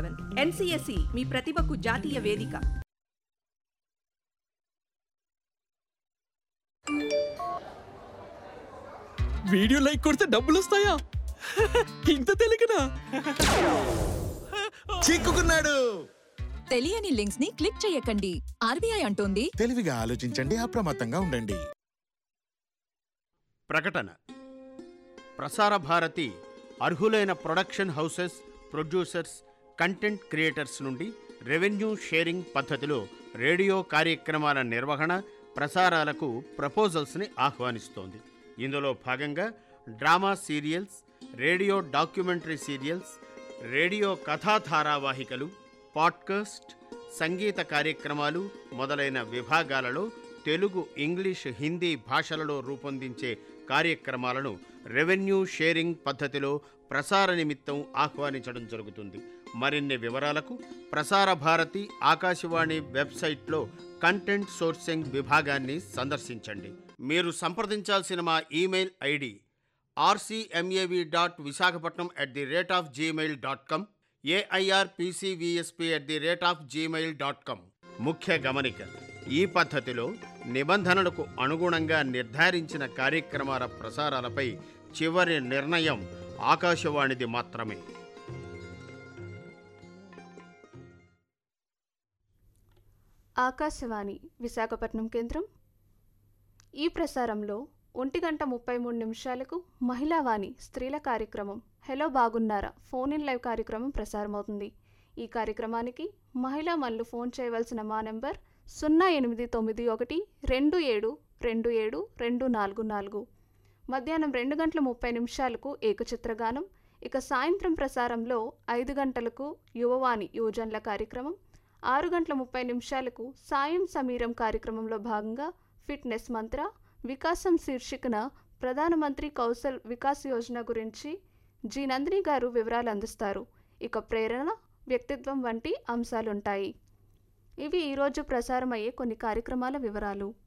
seven ఎన్సీఎస్ఈ మీ ప్రతిభకు జాతీయ వేదిక వీడియో లైక్ కొడితే డబ్బులు వస్తాయా ఇంత తెలియకనా చిక్కుకున్నాడు తెలియని లింక్స్ ని క్లిక్ చేయకండి ఆర్బీఐ అంటోంది తెలివిగా ఆలోచించండి అప్రమత్తంగా ఉండండి ప్రకటన ప్రసార భారతి అర్హులైన production houses producers content creators నుండి రెవెన్యూ షేరింగ్ పద్ధతిలో రేడియో కార్యక్రమాల నిర్వహణ ప్రసారాలకు ప్రపోజల్స్ని ఆహ్వానిస్తోంది ఇందులో భాగంగా drama serials radio documentary serials radio కథా ధారావాహికలు పాడ్కాస్ట్ సంగీత కార్యక్రమాలు మొదలైన విభాగాలలో తెలుగు ఇంగ్లీష్ హిందీ భాషలలో రూపొందించే కార్యక్రమాలను రెవెన్యూ షేరింగ్ పద్ధతిలో ప్రసార నిమిత్తం ఆహ్వానించడం జరుగుతుంది మరిన్ని వివరాలకు ప్రసార భారతి ఆకాశవాణి వెబ్సైట్లో కంటెంట్ సోర్సింగ్ విభాగాన్ని సందర్శించండి మీరు సంప్రదించాల్సిన మా email ID RCMAV dot Visakhapatnam at the rate of Gmail dot com AIRPCVSP at the rate of Gmail dot com ముఖ్య గమనిక ఈ పద్ధతిలో నిబంధనలకు అనుగుణంగా నిర్ధారించిన కార్యక్రమాల ప్రసారాలపై చివరి నిర్ణయం ఆకాశవాణిది మాత్రమే ఆకాశవాణి విశాఖపట్నం కేంద్రం ఈ ప్రసారంలో ఒంటి గంట ముప్పై మూడు నిమిషాలకు మహిళావాణి స్త్రీల కార్యక్రమం హలో బాగున్నారా ఫోన్ ఇన్ లైవ్ కార్యక్రమం ప్రసారమవుతుంది ఈ కార్యక్రమానికి మహిళా మల్లు ఫోన్ చేయవలసిన మా నెంబర్ సున్నా ఎనిమిది తొమ్మిది ఒకటి రెండు ఏడు రెండు ఏడు రెండు నాలుగు నాలుగు మధ్యాహ్నం రెండు గంటల ముప్పై నిమిషాలకు ఏకచిత్రగానం ఇక సాయంత్రం ప్రసారంలో ఐదు గంటలకు యువవాణి యువజనుల కార్యక్రమం ఆరు గంటల ముప్పై నిమిషాలకు సాయం సమీరం కార్యక్రమంలో భాగంగా ఫిట్నెస్ మంత్ర వికాసం శీర్షికన ప్రధానమంత్రి కౌశల్ వికాస్ యోజన గురించి జి నందిని గారు వివరాలు అందిస్తారు ఇక ప్రేరణ వ్యక్తిత్వం వంటి అంశాలుంటాయి ఇవి ఈరోజు ప్రసారమయ్యే కొన్ని కార్యక్రమాల వివరాలు